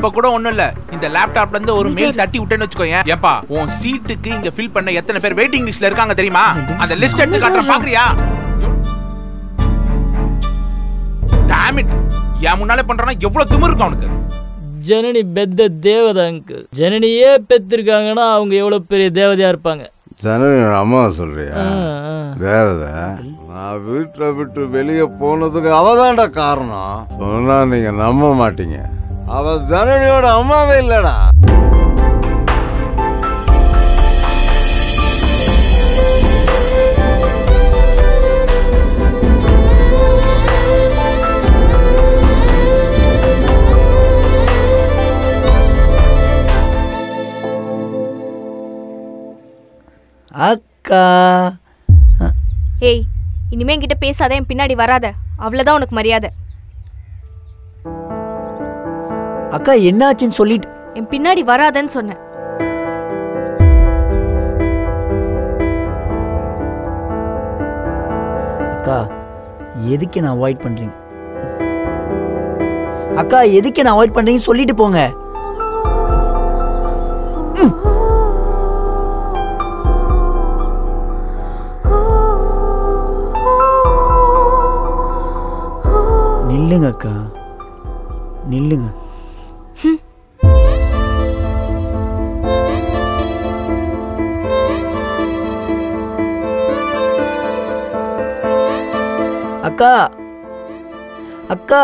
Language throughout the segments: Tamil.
இப்ப கூட ஒண்ணும் இல்ல இந்த லேப்டாப்ல இருந்து ஒரு மெயில் தட்டி விட்டேன்னு வச்சுக்கோங்க ஏப்பா உன் சீட்டுக்கு இங்க ஃபில் பண்ண எத்தனை பேர் வெயிட்டிங் லிஸ்ட்ல இருக்காங்க தெரியுமா அந்த லிஸ்ட் எடுத்து காட்டுறேன் பாக்குறியா Damn it. என் முன்னாலே பண்றானா எவ்வளவு திமிரு இருக்கும் அவனுக்கு ஜனனி பெத்த தேவதை அங்கு ஜனனியே பெத்திருக்காங்கன்னா அவங்க எவ்வளவு பெரிய தேவதையா இருப்பாங்க ஜனனியோட அம்மா சொல்றியா ஆ, ஆ. தேவதை நான் வீட்டை விட்டு வெளியே போனதுக்கு அவதான்டா காரணம் சொன்னா நீங்க நம்ப மாட்டீங்க அவ ஜனனியோட அம்மாவே இல்லடா அக்கா ஏய் இனிமே என்கிட்ட பேசாத என் பின்னாடி வராத அவ்வளவுதான் உனக்கு மரியாதை அக்கா என்னாச்சுன்னு சொல்லிட்டு என் பின்னாடி வராதன்னு சொன்னேன் அக்கா எதுக்கு நான் அவாய்ட் பண்றீங்க அக்கா எதுக்கு நான் அவாய்ட் பண்றீங்கன்னு சொல்லிட்டு போங்க ம். நில்லுங்க அக்கா நில்லுங்க அக்கா அக்கா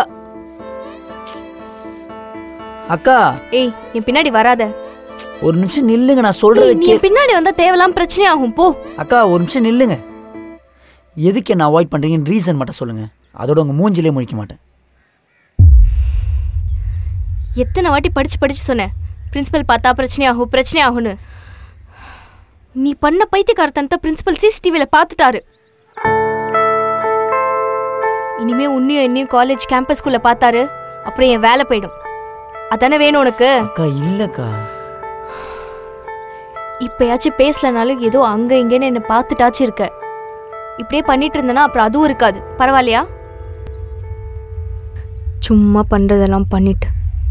அக்கா ஏய் என் பின்னாடி வராத ஒரு நிமிஷம் நில்லுங்க நான் ஏய், சொல்றது நீ கே என் பின்னாடி வந்தா தேவலாம் பிரச்சனை ஆகும் போ அக்கா ஒரு நிமிஷம் நில்லுங்க எதுக்கு என்ன அவாய்ட் பண்றீங்கன்னு ரீசன் மட்டும் சொல்லுங்க அதோட உங்க மூஞ்சிலே முழிக்க மாட்டேன் எத்தனை வாட்டி படிச்சு படிச்சு சொன்னேன் பிரின்சிபல் பார்த்தா பிரச்சனை ஆகும் பிரச்சனை ஆகும்னு நீ பண்ண பைத்தியக்காரத்தனத்தை பிரின்சிபல் சிசிடிவில பார்த்துட்டாரு இனிமே உன்னையும் என்னையும் காலேஜ் கேம்பஸ்குள்ள பார்த்தாரு அப்புறம் என் வேலை போயிடும் அதானே வேணும் உனக்கு அக்கா இல்லக்கா இப்பயாச்சும் பேசலனாலும் ஏதோ அங்க இங்கன்னு என்னை பார்த்துட்டாச்சும் இருக்க இப்படியே பண்ணிட்டு இருந்தேன்னா அப்புறம் அதுவும் இருக்காது பரவாயில்லையா சும்மா பண்றதெல்லாம் பண்ணிட்டு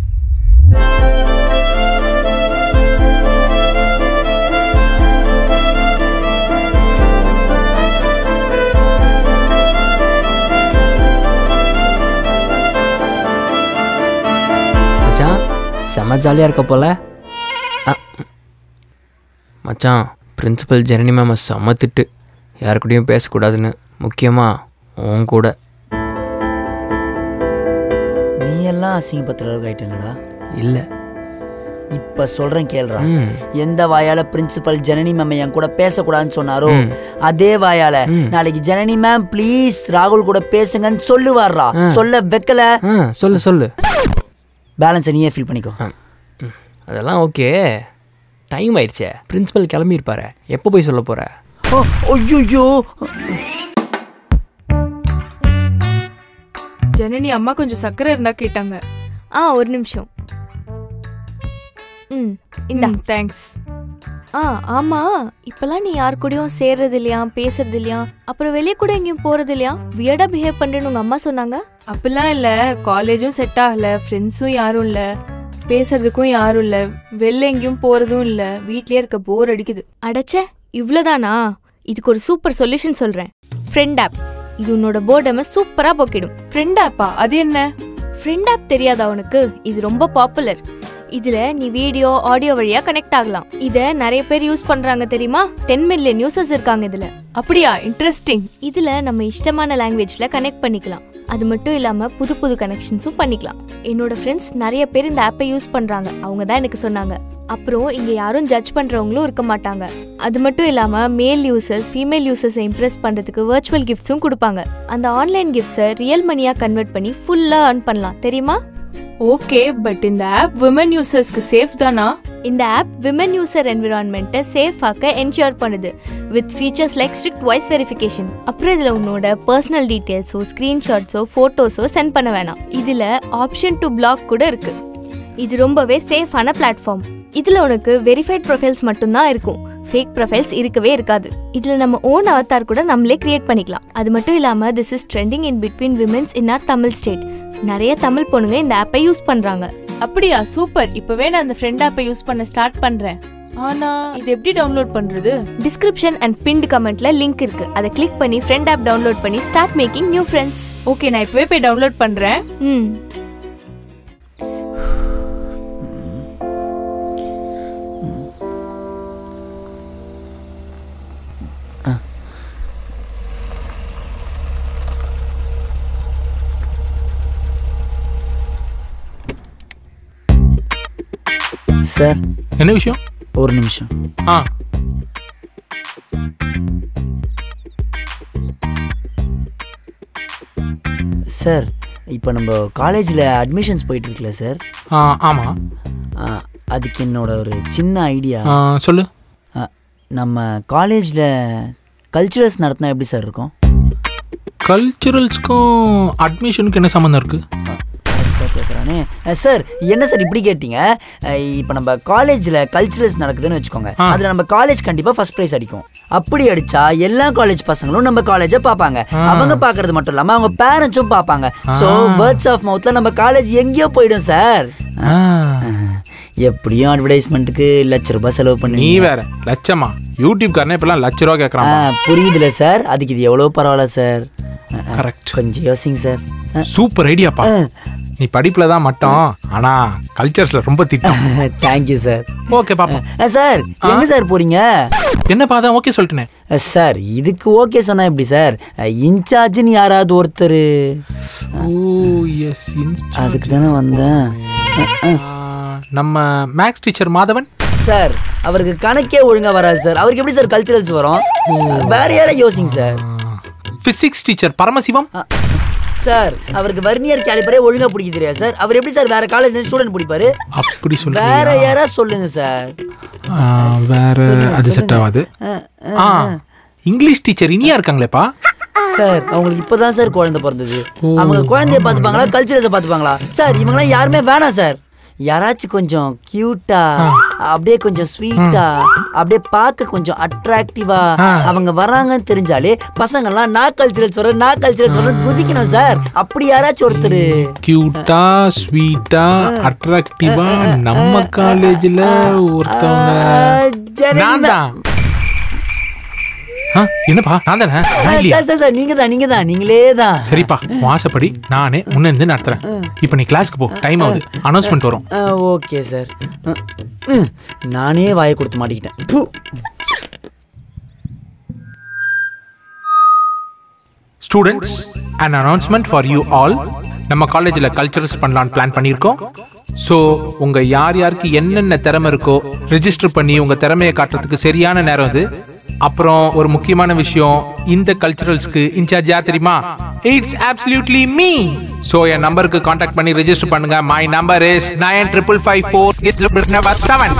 மச்சான் செம ஜாலியாக இருக்க போல அ, மச்சான் பிரின்சிபல் ஜனனி மேம செம திட்டு யார் கூடயும் பேசக்கூடாதுன்னு முக்கியமாக உன் கூட நீ எல்லாம் அசிங்கப்படுத்துற அளவுக்கு ஆயிட்டேங்கடா இல்லை இப்ப சொல்றேன் கேள்றா ம் எந்த வாயால பிரின்சிபல் ஜனனி மேம் என் கூட பேசக்கூடாதுன்னு சொன்னாரோ ம். அதே வாயால ம். நாளைக்கு ஜனனி மேம் ப்ளீஸ் ராகுல் கூட பேசுங்கன்னு சொல்லுவார்ரா சொல்ல வைக்கல ஆ சொல்லு சொல்லு பேலன்ஸை நீயே ஃபில் பண்ணிக்கோ ம், அதெல்லாம் ஓகே டைம் ஆயிடுச்சே பிரின்சிபல் கிளம்பியிருப்பாரு எப்போ போய் சொல்ல போகிற ஐயோ ஜனனி அம்மா கொஞ்சம் சக்கரை இருந்தா கேட்டாங்க ஆ ஒரு நிமிஷம் ம் இந்தா தேங்க்ஸ் ஆ ஆமா இப்பெல்லாம் நீ யார் கூடயும் சேர்றது இல்லையா பேசுறது இல்லையா அப்புறம் வெளியே கூட எங்கேயும் போறது இல்லையா வியர்டா பிஹேவ் பண்றேன்னு உங்க அம்மா சொன்னாங்க அப்படிலாம் இல்ல காலேஜும் செட் ஆகல ஃப்ரெண்ட்ஸும் யாரும் இல்ல பேசுறதுக்கும் யாரும் இல்ல வெளில எங்கேயும் போறதும் இல்ல வீட்லயே இருக்க போர் அடிக்குது அடச்சே இவ்வளோதானா இதுக்கு ஒரு சூப்பர் சொல்யூஷன் சொல்றேன் ஃப்ரெண்ட் ஆப் இது உன்னோட போர்டமை சூப்பரா போக்கிடும் ஃப்ரெண்ட் ஆப்பா அது என்ன ஃப்ரெண்ட் ஆப் தெரியாதா உனக்கு இது ரொம்ப பாப்புலர் இதுல நீ வீடியோ ஆடியோ வழியா கனெக்ட் ஆகலாம் இத நிறைய பேர் யூஸ் பண்றாங்க தெரியுமா டென் மில்லியன் யூசர்ஸ் இருக்காங்க இதுல அப்படியா இன்ட்ரெஸ்டிங் இதுல நம்ம இஷ்டமான லாங்குவேஜ்ல கனெக்ட் பண்ணிக்கலாம் அது மட்டும் இல்லாம புது புது கனெக்ஷன்ஸும் பண்ணிக்கலாம் என்னோட ஃப்ரெண்ட்ஸ் நிறைய பேர் இந்த ஆப்பை யூஸ் பண்றாங்க அவங்க தான் எனக்கு சொன்னாங்க அப்புறம் இங்க யாரும் ஜட்ஜ் பண்றவங்களும் இருக்க மாட்டாங்க அது மட்டும் இல்லாம மேல் யூசர்ஸ் ஃபீமேல் யூசர்ஸை இம்ப்ரெஸ் பண்றதுக்கு வர்ச்சுவல் கிஃப்ட்ஸும் கொடுப்பாங்க அந்த ஆன்லைன் கிஃப்ட்ஸை ரியல் மணியா கன்வெர்ட் பண்ணி ஃபுல்லா earn பண்ணலாம் தெரியுமா ஓகே பட் இந்த ஆப் விமன் யூசர்ஸ்க்கு சேஃப் தானா இந்த ஆப் விமன் யூசர் என்விரான்மெண்ட்டை சேஃப் ஆக்க என்ஷூர் பண்ணுது with features like strict voice verification அப்புறம் இதில் உன்னோட பர்சனல் டீட்டெயில்ஸோ ஸ்க்ரீன்ஷாட்ஸோ ஃபோட்டோஸோ சென்ட் பண்ண வேணாம் இதில் ஆப்ஷன் டு பிளாக் கூட இருக்கு இது ரொம்பவே சேஃபான பிளாட்ஃபார்ம் இதில் உனக்கு வெரிஃபைட் ப்ரொஃபைல்ஸ் மட்டும்தான் இருக்கும் ஃபேக் ப்ரொஃபைல்ஸ் இருக்கவே இருக்காது இதில் நம்ம ஓன் அவதார் கூட நம்மளே கிரியேட் பண்ணிக்கலாம் அது மட்டும் இல்லாமல் this is trending in between women's in our Tamil state நிறைய தமிழ் பொண்ணுங்க இந்த ஆப்பை யூஸ் பண்ணுறாங்க அப்படியா சூப்பர் இப்பவே நான் அந்த ஃப்ரெண்ட் ஆப்பை யூஸ் பண்ண ஸ்டார்ட் பண்றேன் ஆனா இது எப்படி டவுன்லோட் பண்றது டிஸ்கிரிப்ஷன் அண்ட் பின்ட் கமெண்ட்ல லிங்க் இருக்கு அதை கிளிக் பண்ணி ஃப்ரெண்ட் ஆப் டவுன்லோட் பண்ணி start making new friends okay நான் இப்பவே போய் டவுன்லோட் பண்றேன் ம் சார் என்ன விஷயம் ஒரு நிமிஷம் ஆ சார் இப்போ நம்ம காலேஜில் அட்மிஷன்ஸ் போயிட்டு இருக்குல்ல சார் ஆ, ஆமா ஆ, அதுக்கு என்னோட ஒரு சின்ன ஐடியா ஆ, சொல்லு நம்ம காலேஜில் கல்ச்சுரல்ஸ் நடத்தினா எப்படி சார் இருக்கும் கல்ச்சுரல்ஸ்க்கும் அட்மிஷனுக்கு என்ன சம்மந்தம் இருக்கு கேட்குறானே சார் என்ன சார் இப்படி கேட்டீங்க இப்போ நம்ம காலேஜில் கல்ச்சுரல்ஸ் நடக்குதுன்னு வச்சுக்கோங்க ஆ. அதில் நம்ம காலேஜ் கண்டிப்பாக ஃபர்ஸ்ட் ப்ரைஸ் அடிக்கும் அப்படி அடிச்சா எல்லா காலேஜ் பசங்களும் நம்ம காலேஜை பார்ப்பாங்க அவங்க பார்க்கறது மட்டும் இல்லாமல் அவங்க பேரண்ட்ஸும் பார்ப்பாங்க ஸோ வேர்ட்ஸ் ஆஃப் மவுத்தில் நம்ம காலேஜ் எங்கேயோ போயிடும் சார் ஆ, எப்படியும் அட்வர்டைஸ்மெண்ட்டுக்கு லட்ச ரூபாய் செலவு நீ பண்ணி வேற லட்சமா யூடியூப் காரனே இப்பெல்லாம் லட்ச ரூபா கேட்கறான் புரியுதுல சார் அதுக்கு இது எவ்வளோ பரவாயில்ல சார் கரெக்ட் கொஞ்சம் யோசிங்க சார் சூப்பர் ஐடியாப்பா நீ படிப்புல தான் மட்டும் ஆனா கல்ச்சர்ஸ்ல ரொம்ப திட்டம் தேங்க்யூ சார் ஓகே பாப்பா சார் எங்க சார் போறீங்க என்னப்பா அதான் ஓகே சொல்லிட்டேனே அஹ், சார் இதுக்கு ஓகே சொன்னா எப்படி சார் இன்சார்ஜ்னு யாராவது ஒருத்தர் ஓ எஸ் அதுக்கு தானே வந்தேன் அஹ், அஹ். நம்ம மேக்ஸ் டீச்சர் மாதவன் சார் அவருக்கு கணக்கே ஒழுங்கா வராது சார் அவருக்கு எப்படி சார் கல்ச்சுரல்ஸ் வரும் வேற யாரை யோசிங்க சார் பிசிக்ஸ் டீச்சர் பரமசிவம் அஹ், சார் அவருக்கு வர்னியர் கேலிப்பரே ஒழுங்கா பிடிக்க தெரியாது சார் அவர் எப்படி சார் வேற காலேஜ் ஸ்டூடெண்ட் பிடிப்பாரு அப்படி வேற சொல்ற யாரா சொல்லுங்க சார் வேற சொல்லுங்க, அது செட் சொல்லுங்க. ஆகாது அஹ், ஆ இங்கிலீஷ் டீச்சர் இனியா இருக்காங்களேப்பா சார் அவங்களுக்கு இப்பதான் சார் குழந்தை பிறந்தது அவங்க குழந்தைய பார்த்துப்பாங்களா கல்ச்சரத்தை பார்த்துப்பாங்களா சார் இவங்கெல்லாம் யாருமே வேணாம் சார் யாராச்சும் கொஞ்சம் கியூட்டா அப்படியே கொஞ்சம் ஸ்வீட்டா அப்படியே பார்க்க கொஞ்சம் அட்ராக்டிவா அவங்க வராங்கன்னு தெரிஞ்சாலே பசங்கெல்லாம் நான் கல்ச்சரல்ஸ் வர நான் கல்ச்சரல்ஸ் வர குதிக்கணும் சார் அப்படி யாராச்சும் ஒருத்தர் கியூட்டா ஸ்வீட்டா அட்ராக்டிவா நம்ம காலேஜ்ல ஒருத்தவங்க நான் தான் ஆ, என்னப்பா நான் தானே நான் இல்லையா சார் சார் சார் நீங்க தான் நீங்க தான் நீங்களே தான் சரிப்பா உன் ஆசைப்படி நானே முன்ன இருந்து நடத்துறேன் இப்போ நீ கிளாஸ்க்கு போ டைம் ஆகுது அனௌன்ஸ்மெண்ட் வரும் ஓகே சார் நானே வாயை கொடுத்து மாட்டிக்கிட்டேன் ப்பு. Students and announcement for you all நம்ம காலேஜில் கல்ச்சரல்ஸ் பண்ணலான்னு பிளான் பண்ணியிருக்கோம் ஸோ உங்கள் யார் யாருக்கு என்னென்ன திறமை இருக்கோ ரெஜிஸ்டர் பண்ணி உங்கள் திறமையை காட்டுறதுக்கு சரியான நேரம் இது அப்புறம் ஒரு முக்கியமான விஷயம் இந்த கல்ச்சுரல்ஸ்க்கு இன்சார்ஜ் யார் தெரியுமா இட்ஸ் absolutely மீ ஸோ என் நம்பருக்கு காண்டாக்ட் பண்ணி ரெஜிஸ்டர் பண்ணுங்க my number is nine triple five four seven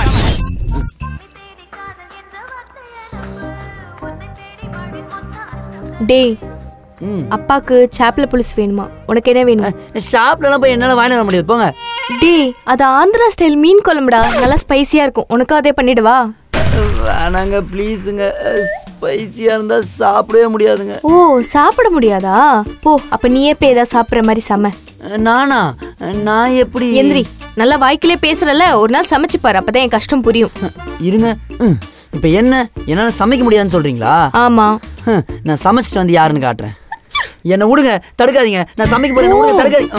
டேய் அப்பாக்கு சாப்பிள புலிஸ் வேணுமா உனக்கு என்ன வேணும் ஷாப்லலாம் போய் என்னால் வாங்கி வர முடியாது போங்க டேய் அது ஆந்திரா ஸ்டைல் மீன் குழம்புடா நல்லா ஸ்பைசியா இருக்கும் உனக்கும் அதே பண்ணிடவா வேணாங்க ப்ளீஸுங்க ஸ்பைசியாக இருந்தால் சாப்பிடவே முடியாதுங்க ஓ சாப்பிட முடியாதா போ அப்ப நீயே போய் ஏதாவது சாப்பிடுற மாதிரி சம நானா நான் எப்படி எந்திரி நல்லா வாய்க்கிலே பேசுறல ஒரு நாள் சமைச்சு பாரு அப்பதான் என் கஷ்டம் புரியும் இருங்க ம், இப்போ என்ன என்னால் சமைக்க முடியாதுன்னு சொல்கிறீங்களா ஆமா ஹம், நான் சமைச்சிட்டு வந்து யாருன்னு காட்டுறேன் என்னை விடுங்க தடுக்காதீங்க நான் சமைக்க போறேன் என்னை விடுங்க தடுக்காதீங்க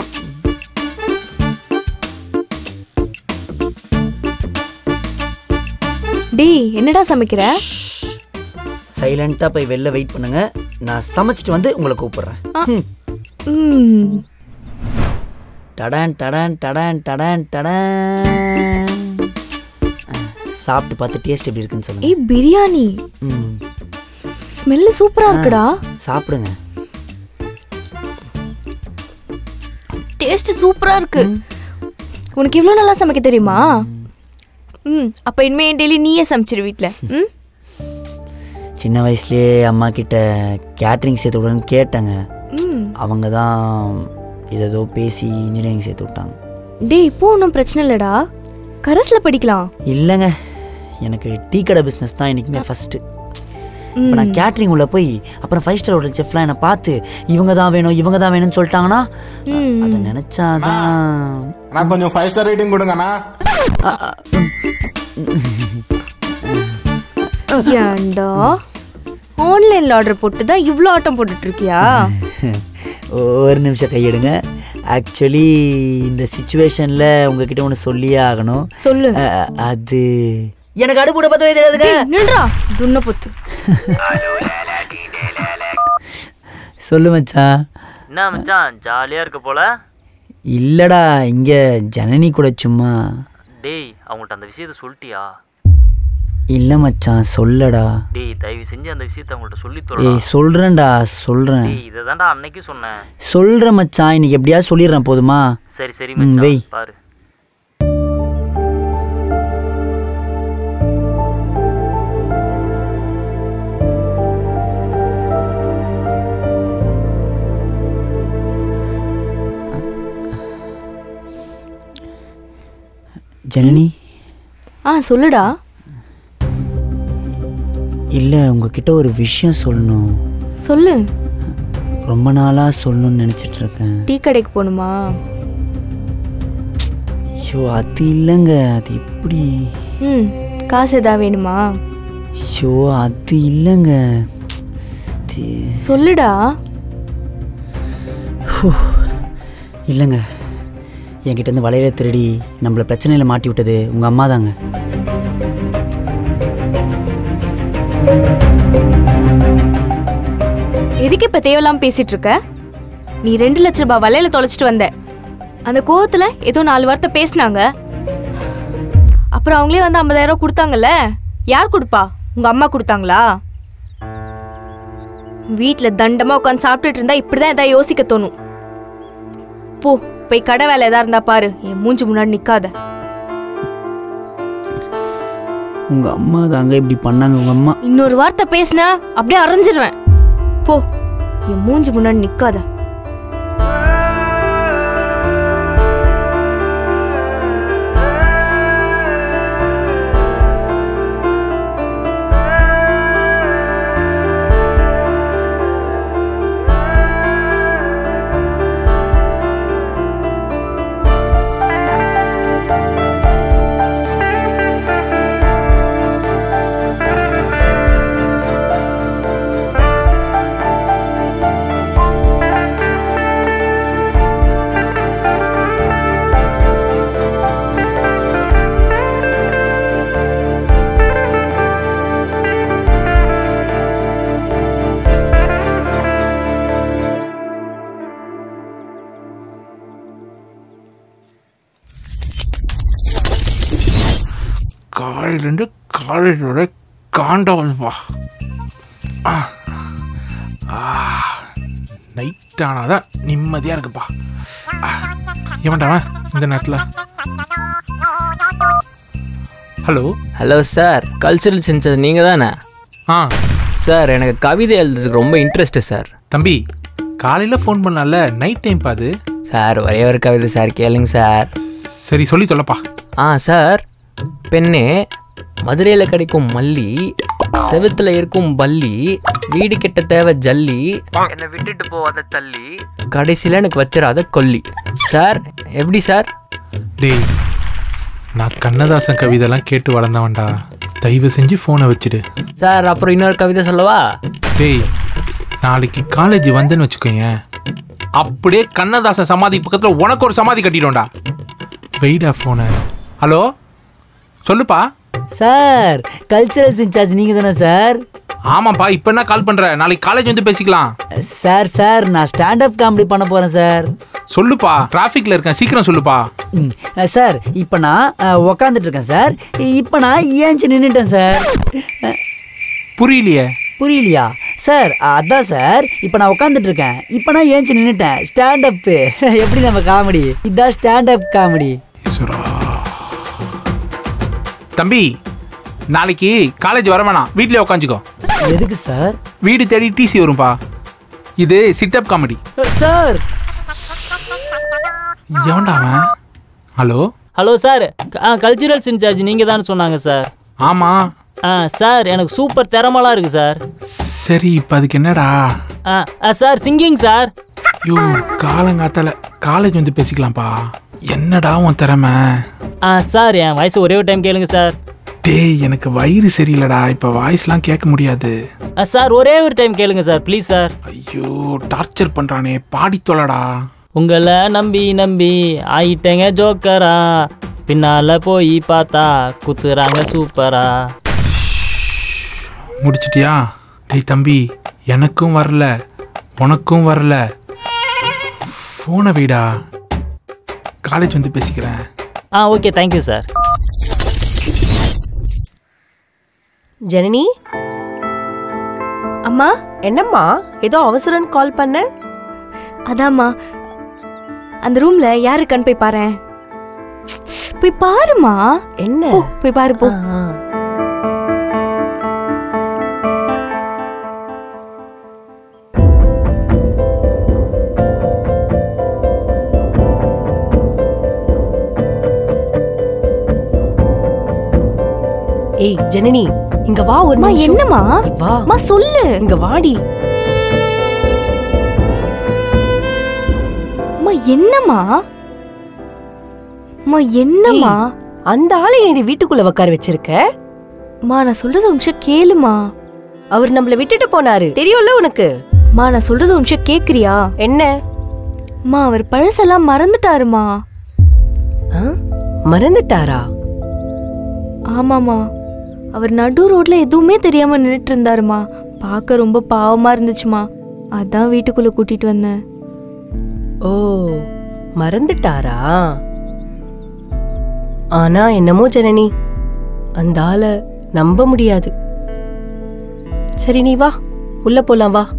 டேய் என்னடா சமைக்கிற சைலண்ட்டாக போய் வெளில வெயிட் பண்ணுங்க நான் சமைச்சிட்டு வந்து உங்களை கூப்பிடுறேன் ம். ம் டடான் டடான் டடான் டடான் டடான் சாப்பிட்டு பார்த்து டேஸ்ட் எப்படி இருக்குன்னு சொல்லுங்க ஏய் பிரியாணி ம் ஸ்மெல்லு சூப்பரா இருக்குடா சாப்பிடுங்க டேஸ்ட் சூப்பரா இருக்கு உனக்கு இவ்வளோ நல்லா சமைக்க தெரியுமா ம் அப்போ இனிமே டெய்லி நீயே சமைச்சிரு வீட்டில் ம் சின்ன வயசுலயே அம்மா கிட்ட கேட்ரிங் சேர்த்து விடுன்னு கேட்டேங்க ம் அவங்க தான் ஏதோ பேசி இன்ஜினியரிங் சேர்த்து விட்டாங்க டேய் இப்போ ஒன்றும் பிரச்சனை இல்லைடா கரஸில் படிக்கலாம் இல்லைங்க எனக்கு டீ கடை பிஸ்னஸ் தான் என்றைக்குமே ஃபஸ்ட்டு இப்போ நான் கேட்ரிங் உள்ள போய் அப்புறம் ஃபைவ் ஸ்டார் ஹோட்டல் செஃப்லாம் என்னை பார்த்து இவங்க தான் வேணும் இவங்க தான் வேணும்னு சொல்லிட்டாங்கன்னா ம். அதை நினைச்சாதான் நான் கொஞ்சம் ஃபைவ் ஸ்டார் ரேட்டிங் கொடுங்கண்ணா ஏன்டா ஆன்லைன்ல ஆர்டர் போட்டு தான் இவ்வளோ ஆட்டம் போட்டுட்டு இருக்கியா ஒரு நிமிஷம் கையெடுங்க ஆக்சுவலி இந்த சுச்சுவேஷனில் உங்ககிட்ட ஒன்று சொல்லியே ஆகணும் சொல்லு அஹ், அது எனக்கு அடுப்பு பற்ற வை தெரியாதுங்க டேய், நில்றா துண்ண பொத்து சொல்லு மச்சான் என்ன மச்சான் ஜாலியாக இருக்க போல இல்லடா இங்கே ஜனனி கூட சும்மா டேய் அவங்கள்ட்ட அந்த விஷயத்த சொல்லிட்டியா இல்லை மச்சான் சொல்லடா டேய் தயவு செஞ்சு அந்த விஷயத்த அவங்கள்ட்ட சொல்லி ஏய் தரடா சொல்கிறேன்டா சொல்கிறேன் டேய் இதை தான்டா அன்னைக்கு சொன்னேன் சொல்கிறேன் மச்சான் இன்னைக்கு எப்படியாவது சொல்லிடுறேன் போதுமா சரி சரி ம், வை. மச்சான் பாரு ஜனனி ஆ சொல்லுடா இல்லை உங்ககிட்ட ஒரு விஷயம் சொல்லணும் சொல்லு ரொம்ப நாளாக சொல்லணும்னு நினச்சிட்டு இருக்கேன் டீ கடைக்கு போகணுமா ஐயோ அது இல்லைங்க அது எப்படி ம் காசு எதா வேணுமா ஐயோ அது இல்லைங்க அது- சொல்லுடா இல்லைங்க என்கிட்ட இருந்து வளையல திருடி நம்மளை பிரச்சனையில் மாட்டி விட்டது உங்கள் அம்மா தாங்க எதுக்கு இப்ப தேவையில்லாம பேசிட்டு இருக்க நீ ரெண்டு லட்ச ரூபாய் வலையில தொலைச்சிட்டு வந்த அந்த கோவத்துல ஏதோ நாலு வார்த்தை பேசினாங்க அப்புறம் அவங்களே வந்து ஐம்பதாயிரம் கொடுத்தாங்கல்ல யார் கொடுப்பா உங்க அம்மா கொடுத்தாங்களா வீட்ல தண்டமா உட்காந்து சாப்பிட்டுட்டு இருந்தா இப்படிதான் ஏதாவது யோசிக்க தோணும் போ போய் கடை வேலை ஏதா இருந்தா பாரு என் மூஞ்சி முன்னாடி நிக்காத உங்கள் அம்மா தாங்க இப்படி பண்ணாங்க உங்கள் அம்மா இன்னொரு வார்த்தை பேசினா அப்படியே அரைஞ்சிருவேன் போ என் மூஞ்சி முன்னாடி நிக்காத காலையிலேருந்து காலேஜ் வர காண்டாவதுப்பா நைட் ஆனாதான் நிம்மதியாக இருக்குப்பா ஏமாட்டாவன் இந்த நேரத்தில் ஹலோ ஹலோ சார் கல்ச்சுரல் சென்சஸ் நீங்கள் தானே ஆ சார் எனக்கு கவிதை எழுதுறதுக்கு ரொம்ப இன்ட்ரெஸ்ட்டு சார் தம்பி காலையில் ஃபோன் பண்ணல நைட் டைம் பாது சார் ஒரே ஒரு கவிதை சார் கேளுங்க சார் சரி சொல்லி தொலைப்பா ஆ சார் பெண்ணே மதுரையில் கிடைக்கும் மல்லி செவுத்துல இருக்கும் பல்லி வீடு கெட்ட தேவை ஜல்லி என்னை விட்டுட்டு போவாத தள்ளி கடைசியில் எனக்கு வச்சிடாத கொல்லி சார் எப்படி சார் டேய் நான் கண்ணதாசன் கவிதைலாம் கேட்டு வளர்ந்தவன்டா தயவு செஞ்சு ஃபோனை வச்சுடு சார் அப்புறம் இன்னொரு கவிதை சொல்லவா டேய் நாளைக்கு காலேஜ் வந்தேன்னு வச்சுக்கோங்க அப்படியே கண்ணதாசன் சமாதி பக்கத்தில் உனக்கு ஒரு சமாதி கட்டிடும்டா வெயிடா ஃபோனு ஹலோ சொல்லுப்பா சார் கல்ச்சரல்ஸ் இன்சார்ஜ் நீங்கள் தானே சார் ஆமாப்பா இப்போ என்ன கால் பண்ணுற நாளைக்கு காலேஜ் வந்து பேசிக்கலாம் சார் சார் நான் ஸ்டாண்டப் காமெடி பண்ண போகிறேன் சார் சொல்லுப்பா டிராஃபிக்கில் இருக்கேன் சீக்கிரம் சொல்லுப்பா ம், அஹ், சார் இப்போ நான் அஹ், உக்காந்துட்டு இருக்கேன் சார் இப்போ நான் ஏஞ்சி நின்றுட்டேன் சார் அஹ், புரியலையே புரியலையா சார் அதான் சார் இப்போ நான் உட்காந்துட்டு இருக்கேன் இப்போ நான் ஏஞ்சி நின்றுட்டேன் ஸ்டாண்டப்பு எப்படி நம்ம காமெடி இதான் ஸ்டாண்டப் காமெடி ஈஸ்வரா. தம்பி நாளைக்கு காலேஜ் வர வேணாம் வீட்லயே உட்காந்துக்கோ எதுக்கு சார் வீடு தேடி டிசி வரும்பா இது சிட்டப் காமெடி சார் எவன்டா அவன் ஹலோ ஹலோ சார் ஆ கல்ச்சுரல்ஸ் இன்சார்ஜ் நீங்கள் தானே சொன்னாங்க சார் ஆமாம் ஆ சார் எனக்கு சூப்பர் திறமலாம் இருக்கு சார் சரி இப்போ அதுக்கு என்னடா ஆ ஆ, சார் சிங்கிங் சார் யோ காலங்காத்தால காலேஜ் வந்து பேசிக்கலாம்ப்பா என்னடா உன் திறமை ஆ சார் என் வயசு ஒரே ஒரு டைம் கேளுங்க சார் டேய் எனக்கு வயிறு சரியில்லடா இப்போ வாய்ஸ்லாம் கேட்க முடியாது ஆ, சார் ஒரே ஒரு டைம் கேளுங்க சார் ப்ளீஸ் சார் ஐயோ டார்ச்சர் பண்ணுறானே பாடி தொலைடா உங்களை நம்பி நம்பி ஆயிட்டேங்க ஜோக்கரா பின்னால போய் பார்த்தா குத்துறாங்க சூப்பரா முடிச்சிட்டியா டேய் தம்பி எனக்கும் வரல உனக்கும் வரல ஃபோனை வைடா காலேஜ் வந்து பேசிக்கிறேன் ஆ ஓகே தேங்க்யூ சார் ஜனனி அம்மா என்னம்மா ஏதோ அவசரம் கால் பண்ண அதாம்மா அந்த ரூம்ல யாரு இருக்கான்னு போய் பாரேன் போய் பாருமா என்ன போ போய் பாரு போ ஆ, ஆ. ஏய் ஜனனி இங்க வா ஒரு அம்மா நிமிஷம். என்னம்மா வா அம்மா சொல்லு இங்க வாடி அம்மா என்னம்மா அம்மா என்னம்மா அந்த ஆளை ஏன் நீ வீட்டுக்குள்ள உட்கார வச்சிருக்க அம்மா நான் சொல்றது ஒரு நிமிஷம் கேளுமா அவர் நம்மள விட்டுட்டு போனாரு தெரியும்ல உனக்கு அம்மா நான் சொல்றது ஒரு நிமிஷம் கேக்குறியா என்ன அம்மா அவர் பழசெல்லாம் மறந்துட்டாருமா ஆ? மறந்துட்டாரா ஆமாம்மா அவர் நடு ரோட்ல எதுவுமே தெரியாம நின்றுட்டு இருந்தாருமா பார்க்க ரொம்ப பாவமா இருந்துச்சுமா அதான் வீட்டுக்குள்ள கூட்டிட்டு வந்தேன் ஓ மறந்துட்டாரா ஆனா என்னமோ ஜனனி அந்த ஆளை நம்ப முடியாது சரி நீ வா உள்ள போலாம் வா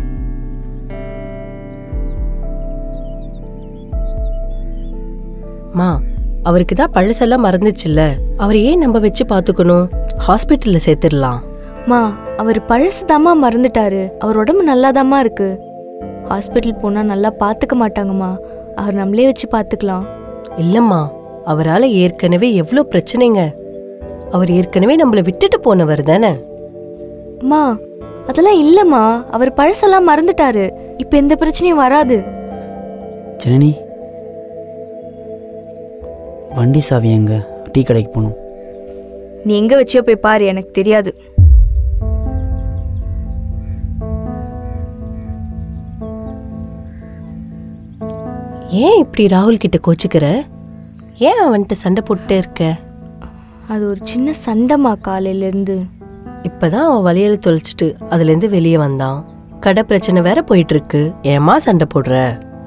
மா அவருக்கு தான் பழசெல்லாம் மறந்துச்சுல்ல அவர் ஏன் நம்ம வச்சு பார்த்துக்கணும் ஹாஸ்பிட்டல்ல சேர்த்துடலாம் மா அவர் பழசுதாம்மா மறந்துட்டாரு அவர் உடம்பு நல்லாதாம்மா இருக்கு ஹாஸ்பிட்டல் போனா நல்லா பார்த்துக்க மாட்டாங்கம்மா அவர் நம்மளே வச்சு பார்த்துக்கலாம் இல்லம்மா அவரால ஏற்கனவே எவ்வளோ பிரச்சனைங்க அவர் ஏற்கனவே நம்மளை விட்டுட்டு போனவர் தானே அம்மா அதெல்லாம் இல்லம்மா அவர் பழசெல்லாம் மறந்துட்டாரு இப்போ எந்த பிரச்சனையும் வராது ஜனனி வண்டி சாவி எங்க டீ கடைக்கு போகணும் நீ எங்க வச்சியோ போய் பாரு எனக்கு தெரியாது ஏன் இப்படி ராகுல் கிட்ட கோச்சுக்கிற ஏன் அவன்கிட்ட சண்டை போட்டுட்டே இருக்க அது ஒரு சின்ன சண்டைமா காலையில இருந்து இப்பதான் அவன் வளையல தொலைச்சிட்டு அதுல இருந்து வெளியே வந்தான் கடை பிரச்சனை வேற போயிட்டு இருக்கு ஏமா சண்டை போடுற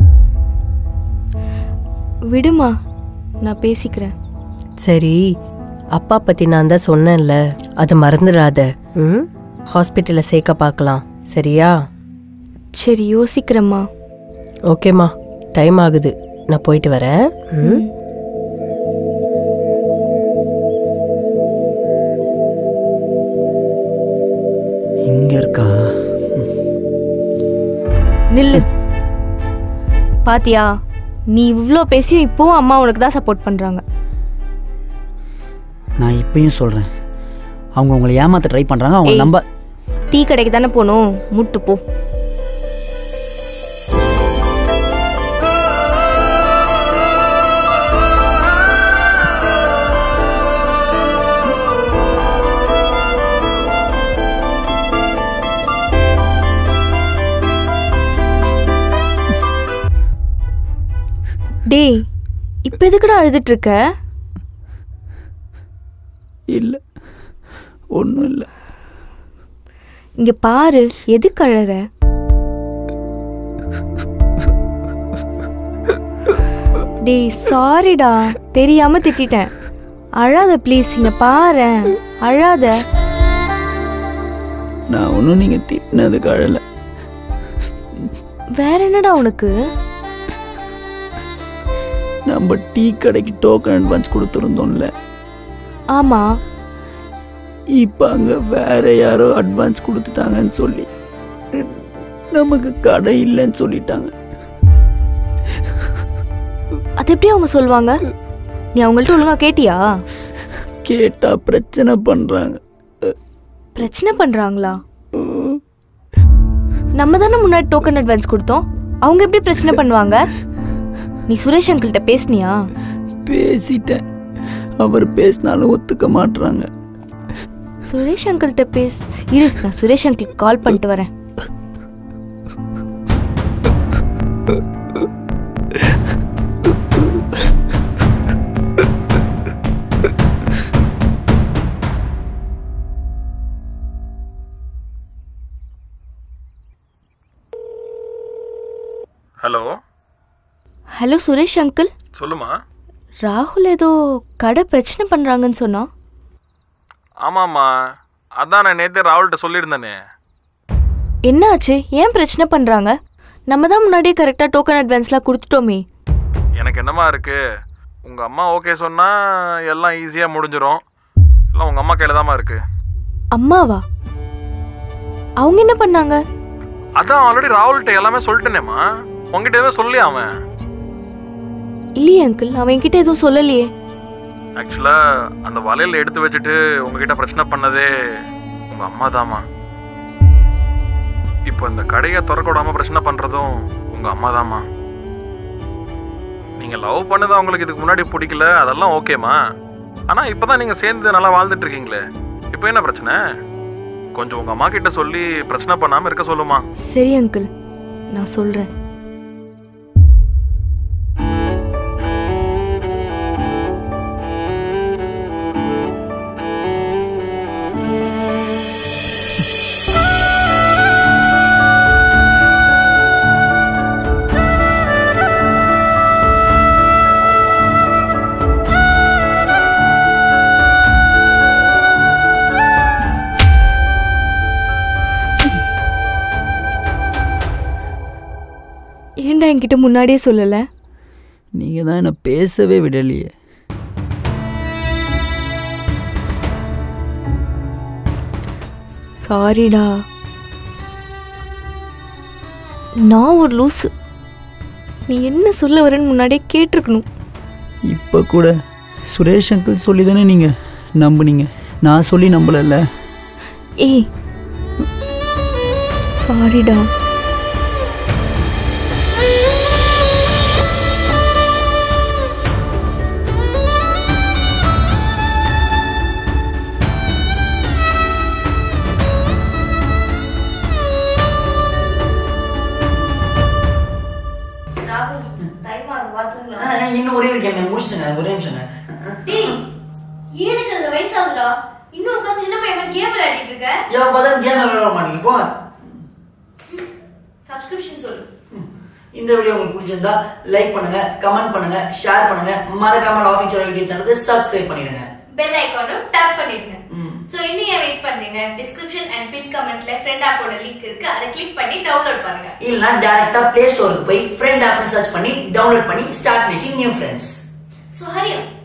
விடுமா நான் பேசிக்கிறேன் சரி அப்பா பத்தி நான் தான் சொன்னேன்ல அதை மறந்துடாத ம் ஹாஸ்பிட்டல்ல சேர்க்க பார்க்கலாம் சரியா சரி யோசிக்கிறேம்மா ஓகேம்மா டைம் ஆகுது நான் போயிட்டு வரேன் ம் இங்க இருக்கா நில்லு பாத்தியா நீ இவ்ளோ பேசியும் இப்போவும் அம்மா உனக்கு தான் சப்போர்ட் பண்றாங்க நான் இப்பயும் சொல்றேன் அவங்க உங்களை ஏமாத்த ட்ரை பண்றாங்க அவங்க ஏய். நம்ப டீ கடைக்கு தானே போகணும் முட்டு போ டேய் இப்போ எதுக்குடா அழுதுட்டு இருக்க இல்லை ஒன்றும் இல்லை இங்க பாரு எதுக்கு அழற டேய் சாரிடா தெரியாம திட்டிட்டேன் அழாத ப்ளீஸ் இங்க பாரேன் அழாத நான் ஒன்றும் நீங்கள் திட்டினதுக்கு அழலை வேற என்னடா உனக்கு நம்ம டீ கடைக்கு டோக்கன் அட்வான்ஸ் கொடுத்துருந்தோம்ல ஆமா இப்போ அங்கே வேற யாரோ அட்வான்ஸ் கொடுத்துட்டாங்கன்னு சொல்லி நமக்கு கடை இல்லைன்னு சொல்லிட்டாங்க அது எப்படி அவங்க சொல்லுவாங்க நீ அவங்கள்ட்ட ஒழுங்கா கேட்டியா கேட்டா பிரச்சனை பண்ணுறாங்க பிரச்சனை பண்றாங்களா நம்ம தானே முன்னாடி டோக்கன் அட்வான்ஸ் கொடுத்தோம் அவங்க எப்படி பிரச்சனை பண்ணுவாங்க நீ சுரேஷ் அங்கிள்கிட்ட பேசுனியா பேசிட்டேன் அவர் பேசினாலும் ஒத்துக்க மாட்றாங்க சுரேஷ் அங்கிள்கிட்ட பேஸ் இரு நான் சுரேஷ் அங்கிள் கால் பண்ணிட்டு வரேன் ஹலோ ஹலோ சுரேஷ் அங்கிள் சொல்லுமா ராகுல் ஏதோ கடை பிரச்சனை பண்றாங்கன்னு சொன்னா ஆமாம்மா அதான் நான் நேற்றே ராகுல்கிட்ட சொல்லியிருந்தேனே என்னாச்சு ஏன் பிரச்சனை பண்றாங்க நம்ம தான் முன்னாடியே கரெக்டாக டோக்கன் அட்வான்ஸ்லாம் கொடுத்துட்டோமே எனக்கு என்னமா இருக்கு உங்கள் அம்மா ஓகே சொன்னால் எல்லாம் ஈஸியாக முடிஞ்சிடும் எல்லாம் உங்கள் அம்மா கையில் தாம்மா இருக்கு அம்மாவா அவங்க என்ன பண்ணாங்க அதான் ஆல்ரெடி ராகுல்கிட்ட எல்லாமே சொல்லிட்டேனேம்மா உங்ககிட்ட எதுவும் சொல்லி அவன் இல்லையே அங்கிள் அவன் என்கிட்ட எதுவும் சொல்லலையே ஆக்சுவலாக அந்த வலையில் எடுத்து வச்சுட்டு உங்ககிட்ட பிரச்சனை பண்ணதே உங்கள் அம்மா தாம்மா இப்போ இந்த கடையை திறக்க விடாம பிரச்சனை பண்ணுறதும் உங்கள் அம்மா தாம்மா நீங்கள் லவ் பண்ணது அவங்களுக்கு இதுக்கு முன்னாடி பிடிக்கல அதெல்லாம் ஓகேம்மா ஆனால் இப்போ தான் நீங்கள் சேர்ந்து நல்லா வாழ்ந்துட்டு இருக்கீங்களே இப்போ என்ன பிரச்சனை கொஞ்சம் உங்கள் அம்மா கிட்ட சொல்லி பிரச்சனை பண்ணாமல் இருக்க சொல்லுமா சரி அங்கிள் நான் சொல்றேன் ஏன்டா என்கிட்ட முன்னாடியே சொல்லலை நீங்க தான் என்ன பேசவே விடலையே சாரிடா நான் ஒரு லூசு நீ என்ன சொல்ல வரேன்னு முன்னாடியே கேட்டிருக்கணும் இப்போ கூட சுரேஷ் அங்கிள் சொல்லி தானே நீங்கள் நம்புனீங்க நான் சொல்லி நம்பலல்ல ஏய் சாரிடா இன்னும் ஒரே ஒரு கேம் முடிச்சுங்க ஒரே நிமிஷங்க டேய் ஏழுக்கு வயசாகுதுடா இன்னும் உட்காந்து சின்ன பையன் கேம் விளையாடிட்டு இருக்க எவன் பார்த்தாலும் கேம் விளையாட மாட்டேங்க போங்க சப்ஸ்கிரிப்ஷன் சொல்லு இந்த வீடியோ உங்களுக்கு பிடிச்சிருந்தா லைக் பண்ணுங்க கமெண்ட் பண்ணுங்க ஷேர் பண்ணுங்க மறக்காம ஆஃபீஸ் யூடியூப் சேனலுக்கு சப்ஸ்கிரைப் பண்ணிடுங்க பெல் ஐகானும் டேப் பண்ணிடுங்க சோ இன்னும் ஏன் வெயிட் பண்றீங்க டிஸ்கிரிப்ஷன் அண்ட் பின் கமெண்ட்ல ஃப்ரெண்ட் ஆப்போட லிங்க் இருக்கு அதை கிளிக் பண்ணி டவுன்லோட் பண்ணுங்க இல்லனா டைரக்டா பிளே ஸ்டோருக்கு போய் ஃப்ரெண்ட் ஆப்னு சர்ச் பண்ணி டவுன்லோட் பண்ணி start making new friends so ஹரியம்